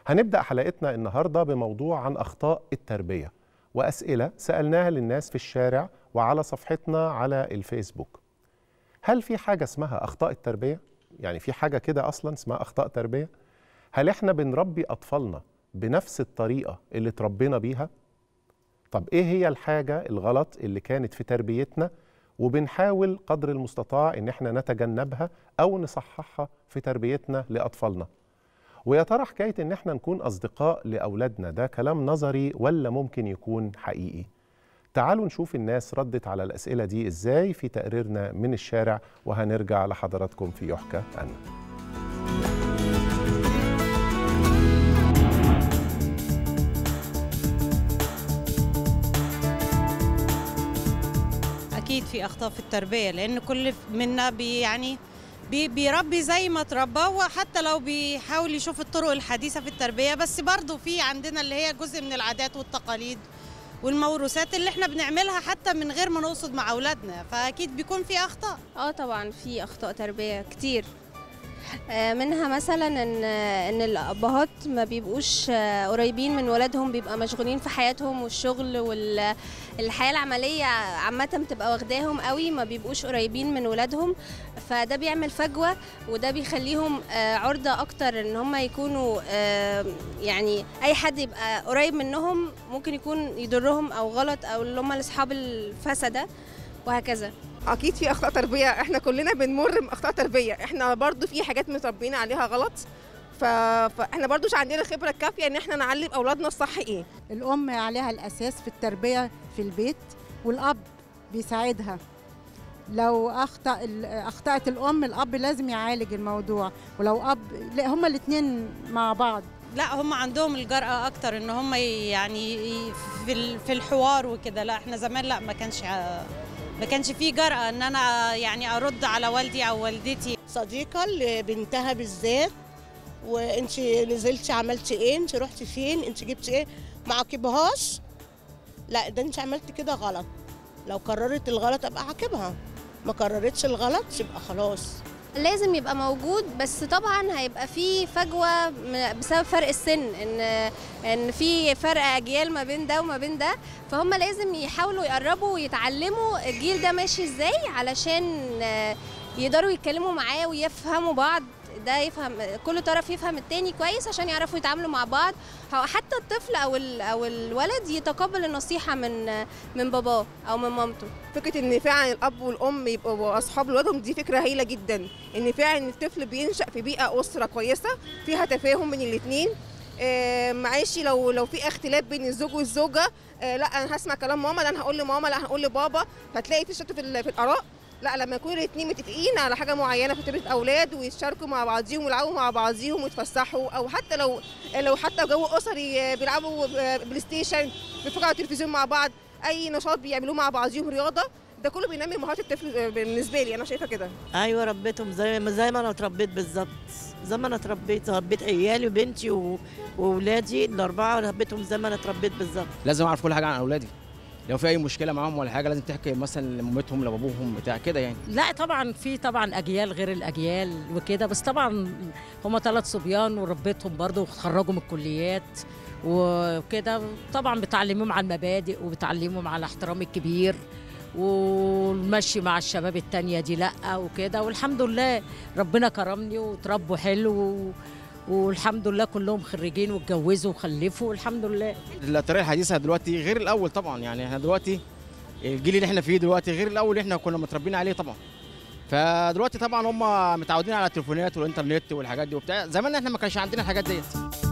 هنبدأ حلقتنا النهاردة بموضوع عن أخطاء التربية وأسئلة سألناها للناس في الشارع وعلى صفحتنا على الفيسبوك هل في حاجة اسمها أخطاء التربية؟ يعني في حاجة كده أصلا اسمها أخطاء تربية؟ هل إحنا بنربي أطفالنا بنفس الطريقة اللي تربينا بيها؟ طب إيه هي الحاجة الغلط اللي كانت في تربيتنا وبنحاول قدر المستطاع إن إحنا نتجنبها أو نصححها في تربيتنا لأطفالنا؟ ويا ترى حكاية إن إحنا نكون أصدقاء لأولادنا ده كلام نظري ولا ممكن يكون حقيقي؟ تعالوا نشوف الناس ردت على الأسئلة دي إزاي في تقريرنا من الشارع وهنرجع لحضراتكم في يحكى أنا اكيد في اخطاء في التربيه لان كل منا بي يعني بي بيربي زي ما اتربى وحتى لو بيحاول يشوف الطرق الحديثه في التربيه بس برضه في عندنا اللي هي جزء من العادات والتقاليد والموروثات اللي احنا بنعملها حتى من غير ما نقصد مع اولادنا فاكيد بيكون في اخطاء اه طبعا في اخطاء تربيه كتير آه، منها مثلا ان ان الابهات ما بيبقوش آه، قريبين من ولادهم بيبقى مشغولين في حياتهم والشغل والحياه العمليه عامه بتبقى واخداهم قوي ما بيبقوش قريبين من ولادهم فده بيعمل فجوه وده بيخليهم آه، عرضه اكتر ان هم يكونوا آه، يعني اي حد يبقى قريب منهم ممكن يكون يضرهم او غلط او اللي هم اصحاب الفسده وهكذا اكيد في اخطاء تربيه احنا كلنا بنمر باخطاء تربيه احنا برضو في حاجات متربيين عليها غلط ف... فاحنا برضو مش عندنا الخبره الكافيه ان احنا نعلم اولادنا الصح ايه الأم عليها الأساس في التربية في البيت والأب بيساعدها لو أخطأ ال- أخطأت الأم الأب لازم يعالج الموضوع ولو أب لا هما الاتنين مع بعض لا هم عندهم الجرأة أكتر إن هم يعني ي- في ال- في الحوار وكده لا إحنا زمان لا ما كانش ع- ما كانش فيه جرأة إن أنا يعني أرد على والدي أو والدتي صديقة لبنتها بالذات وانت نزلتي عملتي ايه انت رحتي فين انت جبتي ايه ما عاقبهاش لا ده انت عملتي كده غلط لو قررت الغلط ابقى عاقبها ما قررتش الغلط يبقى خلاص لازم يبقى موجود بس طبعا هيبقى في فجوه م- بسبب فرق السن ان ان في فرق اجيال ما بين ده وما بين ده فهم لازم يحاولوا يقربوا ويتعلموا الجيل ده ماشي ازاي علشان آه، يقدروا يتكلموا معاه ويفهموا بعض ده يفهم كل طرف يفهم التاني كويس عشان يعرفوا يتعاملوا مع بعض أو حتى الطفل او ال- او الولد يتقبل النصيحه من من باباه او من مامته فكره ان فعلا الاب والام يبقوا اصحاب لولادهم دي فكره هايله جدا ان فعلا الطفل بينشا في بيئه اسره كويسه فيها تفاهم بين الاثنين آه معلش لو لو في اختلاف بين الزوج والزوجه آه لا انا هسمع كلام ماما لا انا هقول لماما لا انا هقول لبابا فتلاقي في شتت في, ال- في الاراء لا لما يكونوا الاثنين متفقين على حاجه معينه في تربيه اولاد ويشاركوا مع بعضيهم ويلعبوا مع بعضيهم ويتفسحوا او حتى لو لو حتى جو اسري آه، بيلعبوا آه، بلاي ستيشن بيتفرجوا على التلفزيون مع بعض اي نشاط بيعملوه مع بعضيهم رياضه ده كله بينمي مهارات الطفل آه، بالنسبه لي انا شايفه كده ايوه ربيتهم زي ما زي ما انا اتربيت بالظبط زي ما انا اتربيت ربيت عيالي وبنتي و- واولادي الاربعه ربيتهم زي ما انا اتربيت بالظبط لازم اعرف كل حاجه عن اولادي لو في اي مشكله معاهم ولا حاجه لازم تحكي مثلا لمامتهم لابوهم بتاع كده يعني لا طبعا في طبعا اجيال غير الاجيال وكده بس طبعا هم ثلاث صبيان وربيتهم برضه وخرجوا من الكليات وكده طبعا بتعلمهم على المبادئ وبتعلمهم على احترام الكبير والمشي مع الشباب التانية دي لا وكده والحمد لله ربنا كرمني وتربوا حلو و- والحمد لله كلهم خريجين واتجوزوا وخلفوا والحمد لله الطريقه الحديثه دلوقتي غير الاول طبعا يعني احنا دلوقتي الجيل اللي احنا فيه دلوقتي غير الاول اللي احنا كنا متربيين عليه طبعا فدلوقتي طبعا هم متعودين على التليفونات والانترنت والحاجات دي وبتاع زمان احنا ما كانش عندنا الحاجات ديت